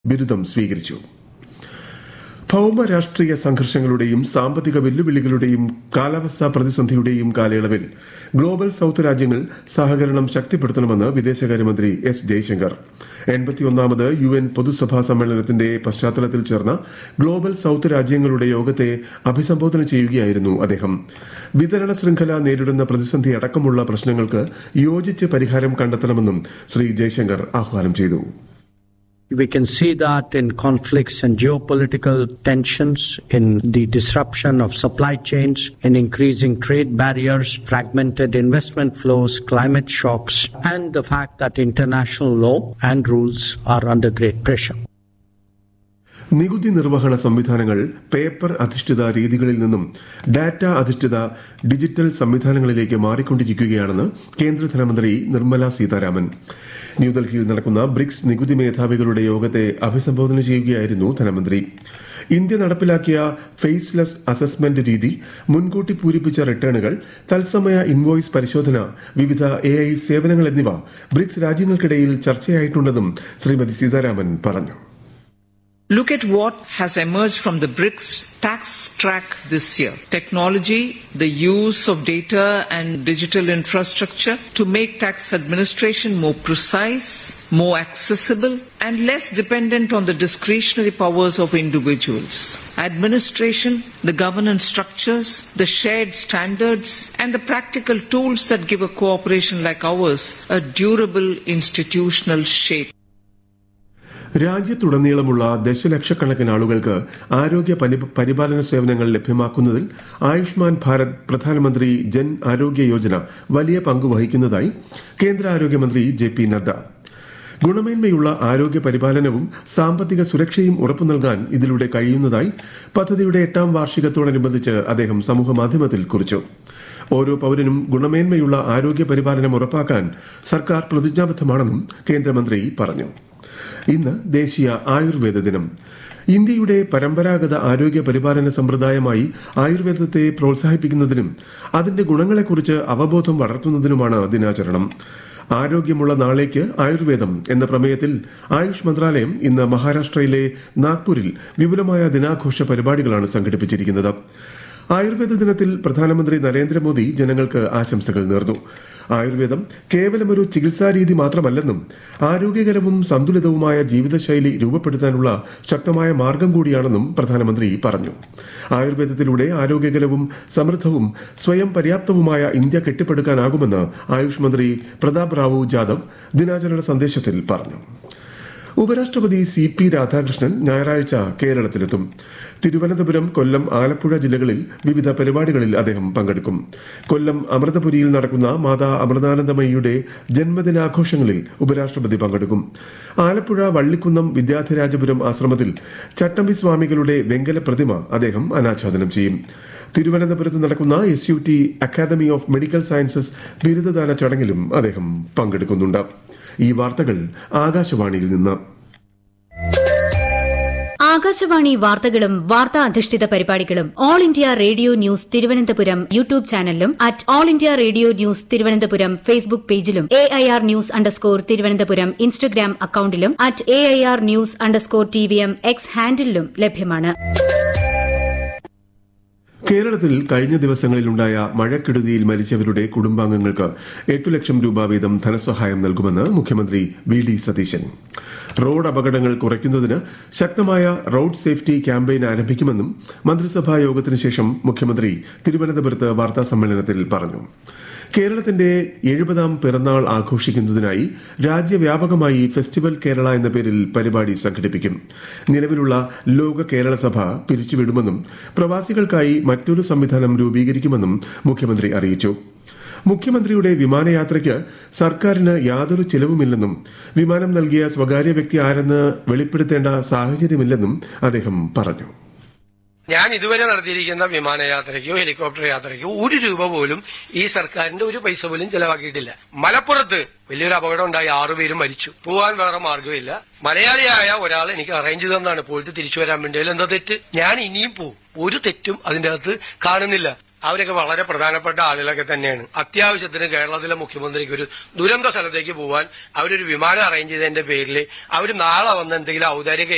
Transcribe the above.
ബിരുദം സ്വീകരിച്ചു ഭൗമ രാഷ്ട്രീയ സംഘർഷങ്ങളുടെയും സാമ്പത്തിക വെല്ലുവിളികളുടെയും കാലാവസ്ഥാ പ്രതിസന്ധിയുടെയും കാലയളവിൽ ഗ്ലോബൽ സൌത്ത് രാജ്യങ്ങൾ സഹകരണം ശക്തിപ്പെടുത്തണമെന്ന് വിദേശകാര്യമന്ത്രി എസ് ജയശങ്കർ എൺപത്തിയൊന്നാമത് യു എൻ പൊതുസഭാ സമ്മേളനത്തിന്റെ പശ്ചാത്തലത്തിൽ ചേർന്ന ഗ്ലോബൽ സൌത്ത് രാജ്യങ്ങളുടെ യോഗത്തെ അഭിസംബോധന ചെയ്യുകയായിരുന്നു അദ്ദേഹം വിതരണ ശൃംഖല നേരിടുന്ന പ്രതിസന്ധി അടക്കമുള്ള പ്രശ്നങ്ങൾക്ക് യോജിച്ച് പരിഹാരം കണ്ടെത്തണമെന്നും ശ്രീ ജയശങ്കർ ആഹ്വാനം ചെയ്തു We can see that in conflicts and geopolitical tensions, in the disruption of supply chains, in increasing trade barriers, fragmented investment flows, climate shocks, and the fact that international law and rules are under great pressure. നികുതി നിർവഹണ സംവിധാനങ്ങൾ paper അധിഷ്ഠിത രീതികളിൽ നിന്നും data അധിഷ്ഠിത digital സംവിധാനങ്ങളിലേക്ക് മാറിക്കൊണ്ടിരിക്കുകയാണെന്ന് കേന്ദ്ര ധനമന്ത്രി നിർമ്മല സീതാരാമൻ ന്യൂഡൽഹിയിൽ നടക്കുന്ന ബ്രിക്സ് നികുതി മേധാവികളുടെ യോഗത്തെ അഭിസംബോധന ചെയ്യുകയായിരുന്നു ധനമന്ത്രി ഇന്ത്യ നടപ്പിലാക്കിയ ഫേസ്ലെസ് അസസ്മെന്റ് രീതി മുൻകൂട്ടി പൂരിപ്പിച്ച റിട്ടേണുകൾ തത്സമയ ഇൻവോയ്സ് പരിശോധന വിവിധ എ ഐ സേവനങ്ങൾ എന്നിവ ബ്രിക്സ് രാജ്യങ്ങൾക്കിടയിൽ ചർച്ചയായിട്ടുണ്ടെന്നും ശ്രീമതി സീതാരാമൻ പറഞ്ഞു Look at what has emerged from the BRICS tax track this year. Technology, the use of data and digital infrastructure to make tax administration more precise, more accessible, and less dependent on the discretionary powers of individuals. Administration, the governance structures, the shared standards, and the practical tools that give a cooperation like ours a durable institutional shape. രാജ്യത്തുടനീളമുള്ള ദശലക്ഷക്കണക്കിന് ആളുകൾക്ക് ആരോഗ്യ പരി- പരിപാലന സേവനങ്ങൾ ലഭ്യമാക്കുന്നതിൽ ആയുഷ്മാൻ ഭാരത് പ്രധാനമന്ത്രി ജൻ ആരോഗ്യ യോജന വലിയ പങ്ക് വഹിക്കുന്നതായി കേന്ദ്ര ആരോഗ്യമന്ത്രി ജെ പി നദ്ദ ഗുണമേന്മയുള്ള ആരോഗ്യ പരിപാലനവും സാമ്പത്തിക സുരക്ഷയും ഉറപ്പു നൽകാൻ ഇതിലൂടെ കഴിയുന്നതായി പദ്ധതിയുടെ എട്ടാം വാർഷികത്തോടനുബന്ധിച്ച് അദ്ദേഹം സമൂഹമാധ്യമത്തിൽ കുറിച്ചു ഓരോ പൌരനും ഗുണമേന്മയുള്ള ആരോഗ്യ പരിപാലനം ഉറപ്പാക്കാൻ സർക്കാർ പ്രതിജ്ഞാബദ്ധമാണെന്നും കേന്ദ്രമന്ത്രി പറഞ്ഞു ഇന്ന് ദേശീയ ആയുർവേദ ദിനം ഇന്ത്യയുടെ പരമ്പരാഗത ആരോഗ്യ പരിപാലന സമ്പ്രദായമായി ആയുർവേദത്തെ പ്രോത്സാഹിപ്പിക്കുന്നതിനും അതിന്റെ ഗുണങ്ങളെക്കുറിച്ച് അവബോധം വളർത്തുന്നതിനുമാണ് ദിനാചരണം ആരോഗ്യമുള്ള നാളേക്ക് ആയുർവേദം എന്ന പ്രമേയത്തിൽ ആയുഷ് മന്ത്രാലയം ഇന്ന് മഹാരാഷ്ട്രയിലെ നാഗ്പൂരിൽ വിപുലമായ ദിനാഘോഷ പരിപാടികളാണ് സംഘടിപ്പിച്ചിരിക്കുന്നത് ആയുർവേദ ദിനത്തിൽ പ്രധാനമന്ത്രി നരേന്ദ്രമോദി ജനങ്ങൾക്ക് ആശംസകൾ നേർന്നു ആയുർവേദം കേവലം ഒരു ചികിത്സാ രീതി മാത്രമല്ലെന്നും ആരോഗ്യകരവും സന്തുലിതവുമായ ജീവിതശൈലി രൂപപ്പെടുത്താനുള്ള ശക്തമായ മാർഗം കൂടിയാണെന്നും പ്രധാനമന്ത്രി പറഞ്ഞു ആയുർവേദത്തിലൂടെ ആരോഗ്യകരവും സമൃദ്ധവും സ്വയം പര്യാപ്തവുമായ ഇന്ത്യ കെട്ടിപ്പടുക്കാനാകുമെന്ന് ആയുഷ് മന്ത്രി പ്രതാപ് റാവു ജാദവ് ദിനാചരണ സന്ദേശത്തിൽ പറഞ്ഞു ഉപരാഷ്ട്രപതി സി പി രാധാകൃഷ്ണൻ ഞായറാഴ്ച കേരളത്തിലെത്തും തിരുവനന്തപുരം കൊല്ലം ആലപ്പുഴ ജില്ലകളിൽ വിവിധ പരിപാടികളിൽ അദ്ദേഹം പങ്കെടുക്കും കൊല്ലം അമൃതപുരിയിൽ നടക്കുന്ന മാതാ അമൃതാനന്ദമയിയുടെ ജന്മദിനാഘോഷങ്ങളിൽ ഉപരാഷ്ട്രപതി പങ്കെടുക്കും ആലപ്പുഴ വള്ളിക്കുന്നം വിദ്യാധിരാജപുരം ആശ്രമത്തിൽ ചട്ടമ്പി സ്വാമികളുടെ വെങ്കല പ്രതിമ അദ്ദേഹം അനാച്ഛാദനം ചെയ്യും തിരുവനന്തപുരത്ത് നടക്കുന്ന S U T academy of medical sciences ബിരുദദാന ചടങ്ങിലും അദ്ദേഹം പങ്കെടുക്കുന്നുണ്ട് ഈ വാർത്തകൾ ആകാശവാണിയിൽ നിന്ന് ആകാശവാണി വാർത്തകളും വാർത്താ അധിഷ്ഠിത പരിപാടികളും All India Radio news Thiruvananthapuram YouTube ചാനലിലും at All India Radio news Thiruvananthapuram Facebook പേജിലും A I R news underscore Thiruvananthapuram Instagram അക്കൌണ്ടിലും at A I R news underscore T V M X ഹാൻഡിലും ലഭ്യമാണ് കേരളത്തിൽ കഴിഞ്ഞ ദിവസങ്ങളിലുണ്ടായ മഴക്കെടുതിയിൽ മരിച്ചവരുടെ കുടുംബാംഗങ്ങൾക്ക് എട്ടു ലക്ഷം രൂപ വീതം ധനസഹായം നൽകുമെന്ന് മുഖ്യമന്ത്രി വി ഡി സതീശൻ റോഡ് അപകടങ്ങൾ കുറയ്ക്കുന്നതിന് ശക്തമായ റോഡ് സേഫ്റ്റി ക്യാമ്പയിൻ ആരംഭിക്കുമെന്നും മന്ത്രിസഭാ യോഗത്തിന് ശേഷം മുഖ്യമന്ത്രി തിരുവനന്തപുരത്ത് വാർത്താ സമ്മേളനത്തിൽ പറഞ്ഞു കേരളത്തിന്റെ എഴുപതാം പിറന്നാൾ ആഘോഷിക്കുന്നതിനായി രാജ്യവ്യാപകമായി ഫെസ്റ്റിവൽ കേരള എന്ന പേരിൽ പരിപാടി സംഘടിപ്പിക്കും നിലവിലുള്ള ലോക കേരള സഭ പിരിച്ചുവിടുമെന്നും പ്രവാസികൾക്കായി മറ്റൊരു സംവിധാനം രൂപീകരിക്കുമെന്നും മുഖ്യമന്ത്രി അറിയിച്ചു മുഖ്യമന്ത്രിയുടെ വിമാനയാത്രയ്ക്ക് സർക്കാരിന് യാതൊരു ചെലവുമില്ലെന്നും വിമാനം നൽകിയ സ്വകാര്യ വ്യക്തി ആരെന്ന് വെളിപ്പെടുത്തേണ്ട സാഹചര്യമില്ലെന്നും അദ്ദേഹം പറഞ്ഞു ഞാൻ ഇതുവരെ നടത്തിയിരിക്കുന്ന വിമാനയാത്രയ്ക്കോ ഹെലികോപ്റ്റർ യാത്രയ്ക്കോ ഒരു രൂപ പോലും ഈ സർക്കാരിന്റെ ഒരു പൈസ പോലും ചെലവാക്കിയിട്ടില്ല മലപ്പുറത്ത് വലിയൊരു അപകടം ഉണ്ടായി ആറുപേരും മരിച്ചു പോവാൻ വേറെ മാർഗമില്ല മലയാളിയായ ഒരാൾ എനിക്ക് അറേഞ്ച് തന്നാണ് പോയിട്ട് തിരിച്ചു വരാൻ വേണ്ടി അതിൽ എന്താ തെറ്റ് ഞാൻ ഇനിയും പോവും ഒരു തെറ്റും അതിന്റെ അകത്ത് കാണുന്നില്ല അവരൊക്കെ വളരെ പ്രധാനപ്പെട്ട ആളുകളൊക്കെ തന്നെയാണ് അത്യാവശ്യത്തിന് കേരളത്തിലെ മുഖ്യമന്ത്രിക്ക് ഒരു ദുരന്ത സ്ഥലത്തേക്ക് പോവാൻ അവരൊരു വിമാനം അറേഞ്ച് ചെയ്തതിന്റെ പേരിൽ അവർ നാളെ വന്ന് എന്തെങ്കിലും ഔദാര്യ